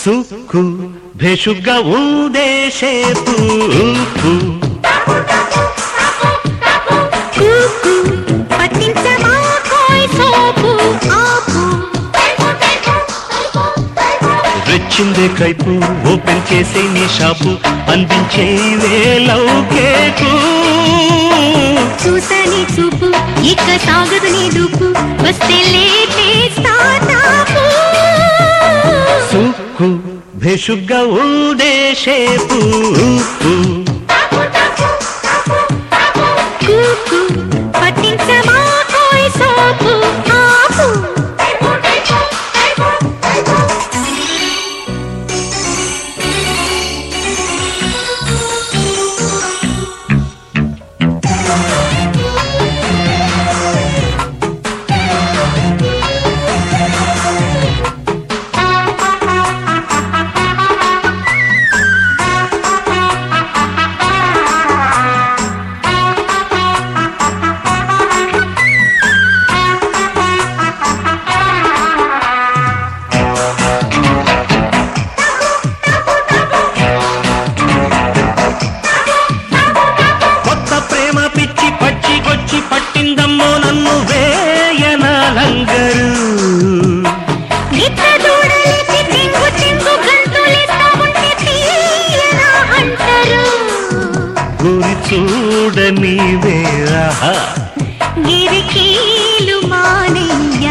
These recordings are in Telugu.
సుక్కు భేషుగ్గా ఉందే షేపు కూకు పట్టించమా కోయ్ సోపు ఆపు రెచ్చిందే కైపు ఓపెన్ చేసే నీ షాపు అందించే వేలవు కేకు చూసని చూపు ఇక సాగదు నీ దూపు వస్తే లేపేస్తా తాపు సుక్కు భేషుగ్గా ఉందే షేపు కూకు పట్టించమా కోయ్ సోపు ఆపు కొత్త ప్రేమ పిచ్చి పచ్చి కొచ్చి పట్టిందమ్మో నన్ను వేయన లంగరు నిత్య దూడలేసి టింగు టింగు గంతులేస్తా ఉంటే తీయనా అంటారు గురి చూడని వేరహ గిరికీలు మానయ్య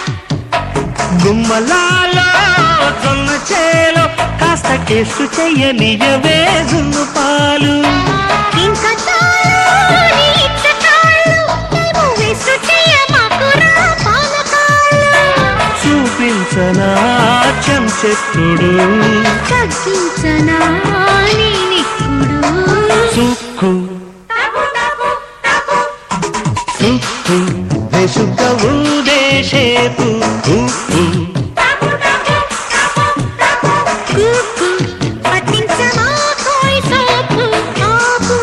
గుమ్మలాలో జొన్న చేలో కాస్త కేసు చెయ్యనియవే జున్ను పాలు ఇంకా చాలు నీ ఇచ్చకాళ్ళు మేము వేసు చెయ్యమాకురా పాలకాళ్ళు చూపించనా చెంచెత్తుడు తగ్గించనా నీ నిక్కుడు సుక్కు సుక్కు వెసుక ఊదేశేపు ఉప్పు కూకు పట్టించమా కోయ్ సోపు ఆపు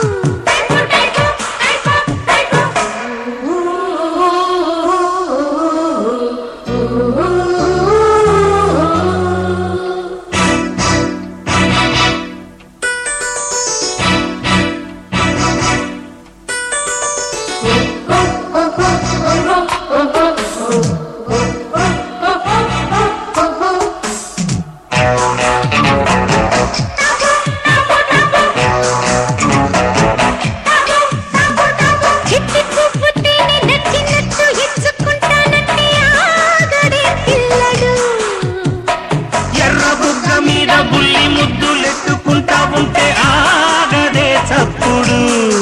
చిట్టి పువ్వు తేనె నచ్చినట్టు ఇచ్చుకుంటానంటే ఆగడే పిల్లడు ఎర్ర బుగ్గ మీద బుల్లి ముద్దులెట్టుకుంటా ఉంటే ఆగదే చప్పుడు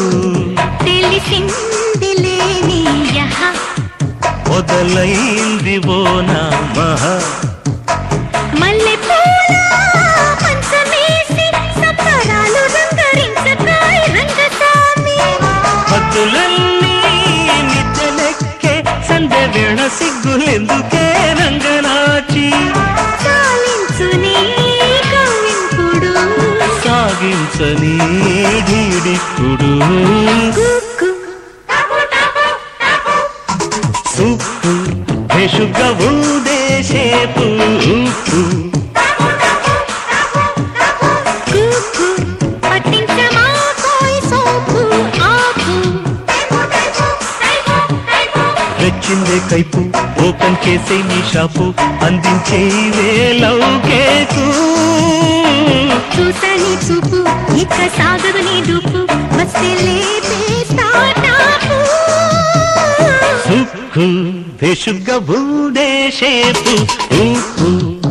తెలిసింది లేని యహ మొదలైంది ఓ నామహ మల్లె పూల పంచమేసి సంబరాలు రంగరించకాయ్ రంగస్వామి హద్దులన్నీ నిద్రలెక్కే సంధ్య వేళ సిగ్గులెందుకే రంగనాచి చాలించు నీ కవింపుడు సాగించని ఢీడిక్కుడు కుక్కు సుక్కు భేషుగా ఉందేశేపు ఉప్పు కుక్కు పట్టించమా కోయ్ సోపు ఆపు రెచ్చిందే కైపు ఓపెన్ చేసే నీ షాపు అందించే వేలవు కేకు చూసని చూపు ఇక సాగదు నీ దూపు వస్తే లేపేస్తా టాపు సుక్కు భేషుగా ఉందేశేపు ఉప్పు